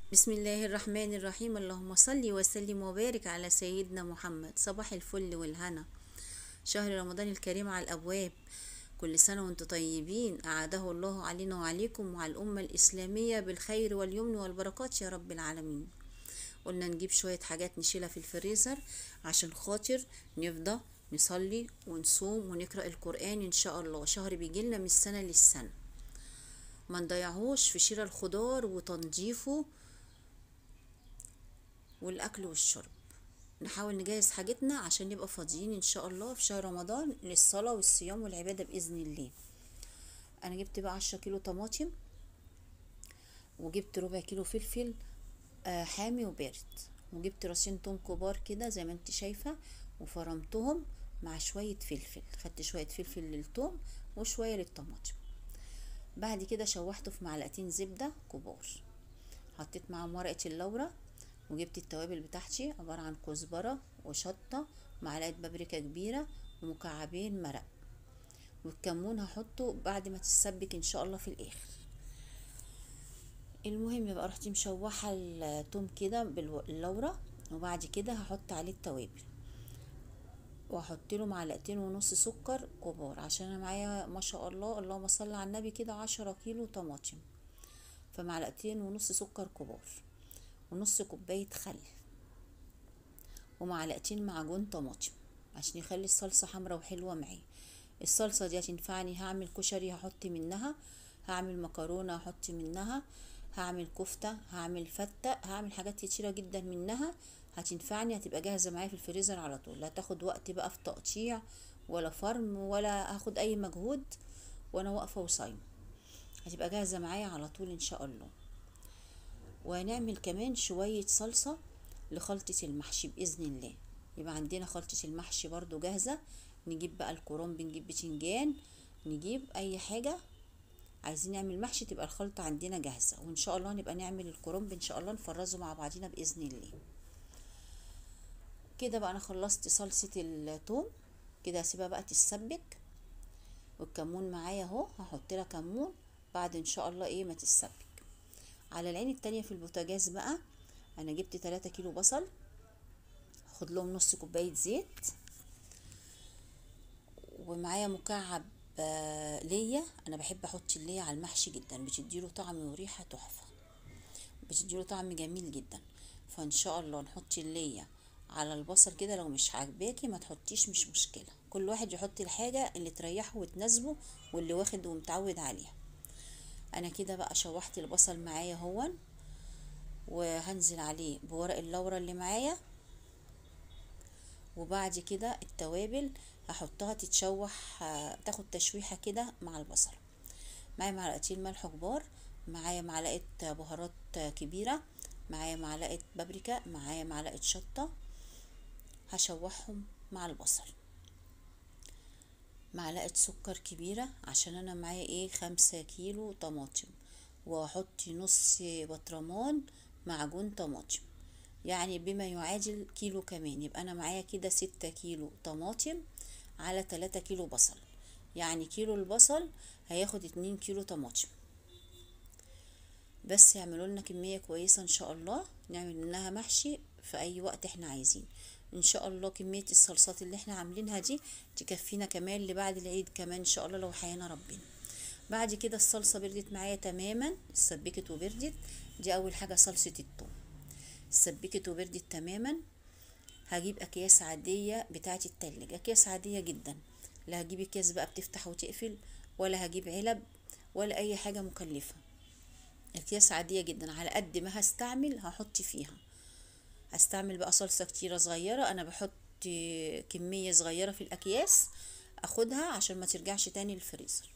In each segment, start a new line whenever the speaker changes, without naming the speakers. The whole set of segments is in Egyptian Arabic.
بسم الله الرحمن الرحيم اللهم صل وسلم وبارك على سيدنا محمد صباح الفل والهنا شهر رمضان الكريم على الأبواب كل سنة وانتم طيبين أعاده الله علينا وعليكم وعلى الأمة الإسلامية بالخير واليمن والبركات يا رب العالمين قلنا نجيب شوية حاجات نشيلها في الفريزر عشان خاطر نفضى نصلي ونصوم ونقرأ القرآن إن شاء الله شهر بيجيلنا من السنة للسنة ما نضيعهوش في شراء الخضار وتنظيفه والاكل والشرب نحاول نجهز حاجتنا عشان نبقى فاضيين ان شاء الله في شهر رمضان للصلاة والصيام والعبادة باذن الله انا جبت بقى عشرة كيلو طماطم وجبت ربع كيلو فلفل آه حامي وبارد وجبت راسين توم كبار كده زي ما انت شايفة وفرمتهم مع شوية فلفل خدت شوية فلفل للثوم وشوية للطماطم بعد كده شوحته في معلقتين زبدة كبار حطيت معاهم ورقة اللورة وجبت التوابل بتاعتي عبارة عن كزبرة وشطة معلقة بابريكا كبيرة ومكعبين مرق والكمون هحطه بعد ما تتسبك ان شاء الله في الاخر المهم بقى رحت مشوحة التوم كده باللورة وبعد كده هحط عليه التوابل واحط له معلقتين ونص سكر كبار عشان انا معايا ما شاء الله اللهم صل على النبي كده عشرة كيلو طماطم فمعلقتين ونص سكر كبار ونص كوباية خل ومعلقتين معجون طماطم عشان يخلي الصلصة حمرا وحلوة معي الصلصة دي هتنفعني هعمل كشري هحط منها هعمل مكرونة هحط منها هعمل كفتة هعمل فتة هعمل حاجات كتيرة جدا منها هتنفعني هتبقى جاهزة معايا في الفريزر على طول لا هتاخد وقت بقى في تقطيع ولا فرم ولا هاخد اي مجهود وانا واقفة وصايمة هتبقى جاهزة معايا على طول ان شاء الله وهنعمل كمان شوية صلصة لخلطة المحشي بإذن الله يبقى عندنا خلطة المحشي برضو جاهزة نجيب بقى الكرنب نجيب بتنجان نجيب أي حاجة عايزين نعمل محشي تبقى الخلطة عندنا جاهزة وإن شاء الله نبقى نعمل الكرنب إن شاء الله نفرزه مع بعضينا بإذن الله كده بقى أنا خلصت صلصة التوم كده هسيبها بقى تتسبك والكمون معايا اهو هحط لها كمون بعد ان شاء الله ايه ما تتسبك على العين التانية في البوتاجاز بقى انا جبت تلاتة كيلو بصل هاخد لهم نص كوباية زيت ومعايا مكعب ليا انا بحب احط الليا على المحشي جدا بتديله طعم وريحة تحفة بتديله طعم جميل جدا فان شاء الله نحط الليا على البصل كده لو مش عاجباكي ما تحطيش مش مشكلة كل واحد يحط الحاجة اللي تريحه وتناسبه واللي واخد ومتعود عليها انا كده بقى شوحت البصل معايا هون وهنزل عليه بورق اللورة اللي معايا وبعد كده التوابل هحطها تتشوح تاخد تشويحة كده مع البصل معايا معلقتين ملح كبار معايا معلقة بهارات كبيرة معايا معلقة بابريكا معايا معلقة شطة هشوحهم مع البصل معلقة سكر كبيرة عشان انا معايا ايه خمسة كيلو طماطم واحط نص بطرمان معجون طماطم يعني بما يعادل كيلو كمان يبقى انا معايا كده ستة كيلو طماطم على تلاتة كيلو بصل يعني كيلو البصل هياخد اتنين كيلو طماطم بس يعملوا لنا كمية كويسة ان شاء الله نعمل منها محشي في اي وقت احنا عايزين ان شاء الله كمية الصلصات اللي احنا عاملينها دي تكفينا كمان لبعد العيد كمان ان شاء الله لو حيانا ربنا بعد كده الصلصة بردت معايا تماما اتسبكت وبردت دي اول حاجة صلصة الثوم اتسبكت وبردت تماما هجيب اكياس عادية بتاعة التلج اكياس عادية جدا لا هجيب اكياس بقى بتفتح وتقفل ولا هجيب علب ولا اي حاجة مكلفة اكياس عادية جدا على قد ما هستعمل هحط فيها هستعمل بقى صلصة كتيرة صغيرة انا بحط كمية صغيرة في الاكياس اخدها عشان ما ترجعش تاني الفريزر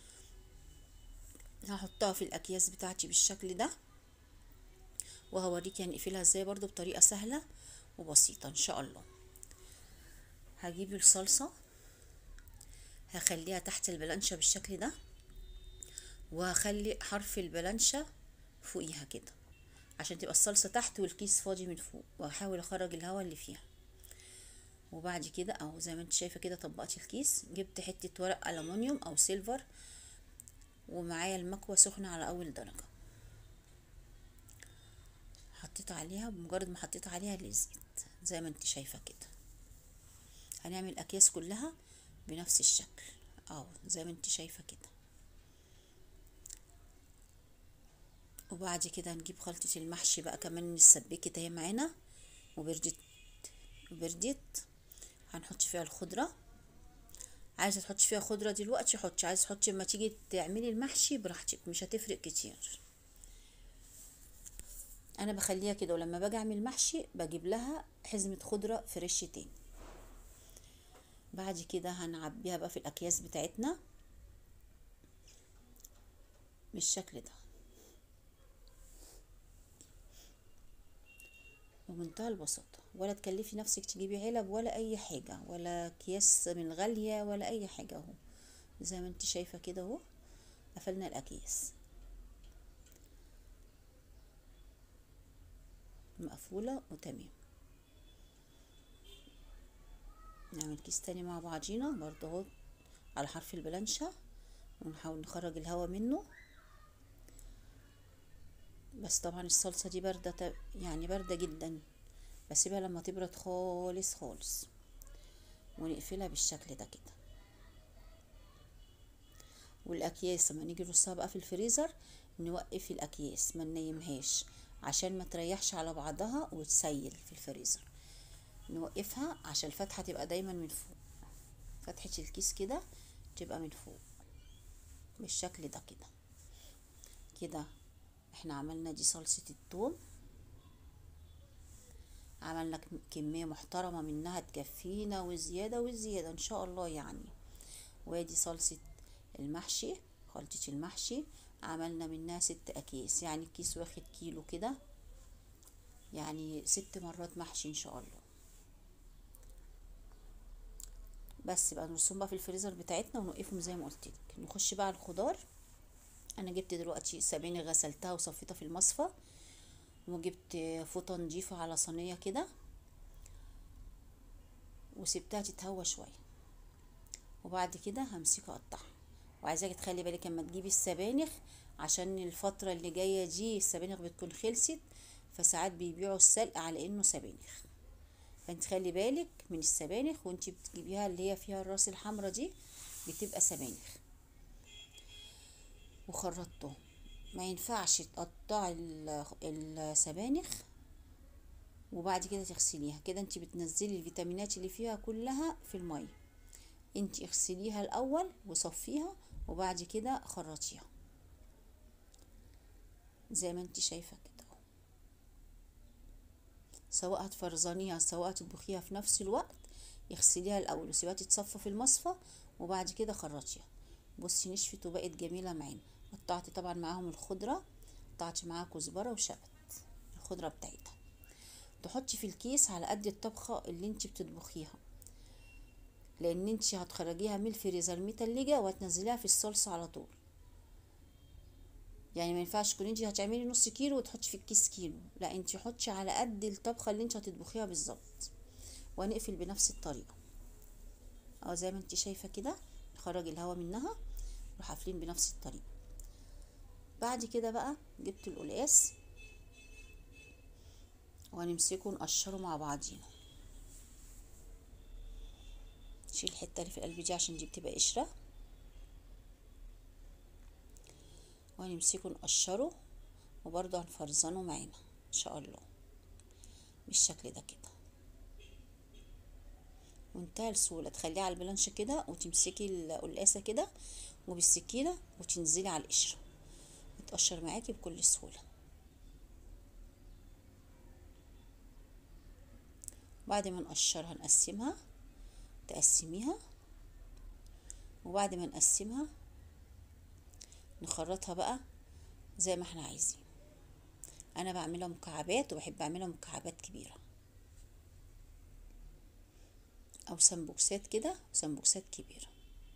هحطها في الاكياس بتاعتي بالشكل ده وهوريك يعني اقفلها ازاي برضو بطريقة سهلة وبسيطة ان شاء الله هجيب الصلصة هخليها تحت البلانشة بالشكل ده وهخلي حرف البلانشة فوقيها كده عشان تبقى الصلصة تحت والكيس فاضي من فوق واحاول اخرج الهواء اللي فيها وبعد كده اهو زي ما انت شايفة كده طبقت الكيس جبت حتة ورق ألمونيوم او سيلفر ومعايا المكوة سخنة على اول درجة حطيت عليها بمجرد ما حطيت عليها لزقت زي ما انت شايفة كده هنعمل الاكياس كلها بنفس الشكل اهو زي ما انت شايفة كده وبعد كده هنجيب خلطة المحشي بقى كمان السبكت اهي معانا وبردت وبردت هنحط فيها الخضرة عايزة تحطي فيها خضرة دلوقتي حطي عايزة تحطي لما تيجي تعملي المحشي براحتك مش هتفرق كتير انا بخليها كده ولما باجي اعمل محشي بجيب لها حزمة خضرة فريش تاني بعد كده هنعبيها بقى في الاكياس بتاعتنا بالشكل ده بمنتهى البساطة ولا تكلفي نفسك تجيبي علب ولا اي حاجة ولا اكياس من غالية ولا اي حاجة اهو زي ما انت شايفة كده اهو قفلنا الاكياس مقفولة وتمام نعمل كيس تاني مع بعضينا برضه اهو على حرف البلانشة ونحاول نخرج الهواء منه بس طبعا الصلصة دي باردة يعني باردة جدا بسيبها لما تبرد خالص خالص ونقفلها بالشكل ده كده والاكياس لما نيجي نرصها بقى في الفريزر نوقف الاكياس ما ننيمهاش عشان ما تريحش على بعضها وتسيل في الفريزر نوقفها عشان الفتحة تبقى دايما من فوق فتحة الكيس كده تبقى من فوق بالشكل ده كده كده احنا عملنا دي صلصة التوم عملنا كمية محترمة منها تكفينا وزيادة وزيادة ان شاء الله يعني وادي صلصة المحشي خلطة المحشي عملنا منها ست اكياس يعني الكيس واخد كيلو كده يعني ست مرات محشي ان شاء الله بس بقى نرسم بقى في الفريزر بتاعتنا ونوقفهم زي ما قلت لك نخش بقى على الخضار انا جبت دلوقتي سبانخ غسلتها وصفيتها في المصفى وجبت فوطه نضيفه على صينيه كده وسبتها تتهوى شويه وبعد كده همسكها اقطعها وعايزاكي تخلي بالك اما تجيبي السبانخ عشان الفتره اللي جايه دي السبانخ بتكون خلصت فساعات بيبيعوا السلق على انه سبانخ فانت خلي بالك من السبانخ وانت بتجيبيها اللي هي فيها الراس الحمرا دي بتبقى سبانخ وخرطته ما ينفعش تقطعي السبانخ وبعد كده تغسليها كده انت بتنزلي الفيتامينات اللي فيها كلها في الميه انت اغسليها الاول وصفيها وبعد كده خرطيها زي ما انت شايفه كده سواء هتفرزنيها سواء تطبخيها في نفس الوقت اغسليها الاول وسيبها تتصفى في المصفى وبعد كده خرطيها بصي نشفت وبقت جميله معانا قطعت طبعا معاهم الخضره قطعت معاها كزبره وشبت الخضره بتاعتها تحطي في الكيس على قد الطبخه اللي انت بتطبخيها لان انت هتخرجيها من الفريزر متلجه وهتنزليها في الصلصه على طول يعني ما ينفعش تكون انت هتعملي نص كيلو وتحطي في الكيس كيلو لا انت حطي على قد الطبخه اللي انت هتطبخيها بالظبط وهنقفل بنفس الطريقه اه زي ما انت شايفه كده نخرج الهواء منها نروح قافلين بنفس الطريقه بعد كده بقى جبت القلقاس وهنمسكه نقشره مع بعضينا نشيل الحته اللي في القلب دي عشان دي بتبقى قشره وهنمسكه نقشره وبرضه هنفرزنه معانا ان شاء الله بالشكل ده كده منتهى السهوله تخليه على البلانش كده وتمسكي القلقاسه كده وبالسكينه وتنزلي على القشره يتقشر معاكي بكل سهوله بعد ما نقشرها نقسمها تقسميها وبعد ما نقسمها نخرطها بقى زي ما احنا عايزين انا بعملها مكعبات وبحب اعملها مكعبات كبيره او سمبوكسات كده سمبوكسات كبيره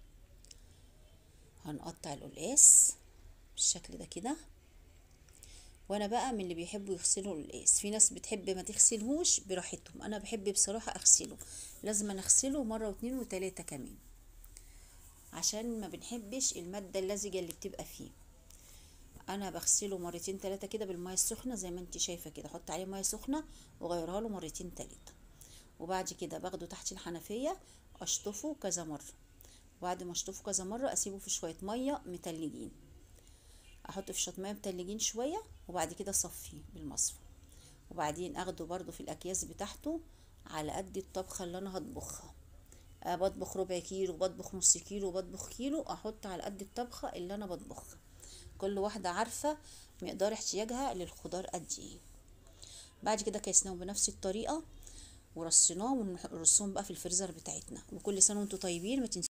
هنقطع القلقاس بالشكل ده كده وانا بقى من اللي بيحبوا يغسلوا القلقاس في ناس بتحب ما تغسلهوش براحتهم انا بحب بصراحه اغسله لازم أنا اغسله مره واتنين وتلاته كمان عشان ما بنحبش الماده اللزجه اللي بتبقى فيه انا بغسله مرتين تلاتة كده بالمية السخنة زي ما انت شايفة كده احط عليه مية سخنة واغيرها له مرتين تلاتة وبعد كده باخده تحت الحنفية اشطفه كذا مرة وبعد ما اشطفه كذا مرة اسيبه في شوية مية متلجين احط في شوية مية متلجين شوية وبعد كده اصفيه بالمصفى وبعدين اخده برضو في الاكياس بتاعته على قد الطبخة اللي انا هطبخها أه بطبخ ربع كيلو بطبخ نص كيلو بطبخ كيلو احط على قد الطبخة اللي انا بطبخها كل واحدة عارفة مقدار احتياجها للخضار قد ايه بعد كده كيسناهم بنفس الطريقة ورصيناهم ونرصهم بقى في الفريزر بتاعتنا وكل سنة وانتم طيبين ما